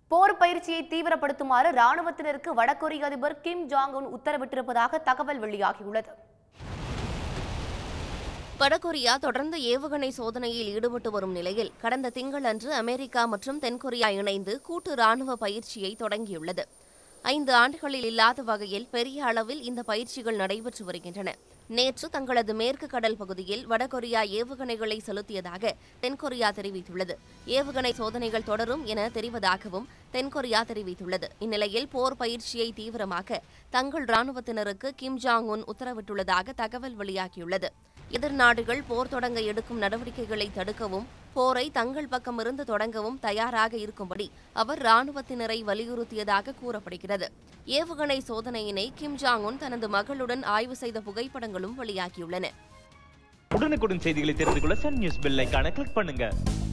போர் பயிற்சியை தீவிரப்படுத்துமாறு ராணுவத்தினருக்கு வடகொரிய அதிபர் கிம் ஜாங் உன் உத்தரவிட்டிருப்பதாக தகவல் வெளியாகியுள்ளது வடகொரியா தொடர்ந்து ஏவுகணை சோதனையில் ஈடுபட்டு வரும் நிலையில் கடந்த திங்களன்று அமெரிக்கா மற்றும் தென்கொரியா இணைந்து கூட்டு ராணுவ பயிற்சியை தொடங்கியுள்ளது ஐந்து ஆண்டுகளில் இல்லாத வகையில் பெரிய அளவில் இந்த பயிற்சிகள் நடைபெற்று வருகின்றன நேற்று தங்களது மேற்கு கடல் பகுதியில் வடகொரியா ஏவுகணைகளை செலுத்தியதாக தென்கொரியா தெரிவித்துள்ளது ஏவுகணை சோதனைகள் தொடரும் என தெரிவதாகவும் தென்கொரியா தெரிவித்துள்ளது இந்நிலையில் போர் பயிற்சியை தீவிரமாக்க தங்கள் ராணுவத்தினருக்கு கிம் ஜாங் உன் உத்தரவிட்டுள்ளதாக தகவல் வெளியாகியுள்ளது எதிர் நாடுகள் போர் தொடங்க எடுக்கும் நடவடிக்கைகளை தடுக்கவும் போரை தங்கள் பக்கமிருந்து தொடங்கவும் தயாராக இருக்கும்படி அவர் ராணுவத்தினரை வலியுறுத்தியதாக கூறப்படுகிறது ஏவுகணை சோதனையினை கிம் ஜாங் உன் தனது மகளுடன் ஆய்வு செய்த புகைப்படங்களும் வெளியாகியுள்ளன உடனுக்குடன் செய்திகளை தெரிந்து கொள்ள சன் நியூஸ் பெல் ஐகானை கிளிக் பண்ணுங்க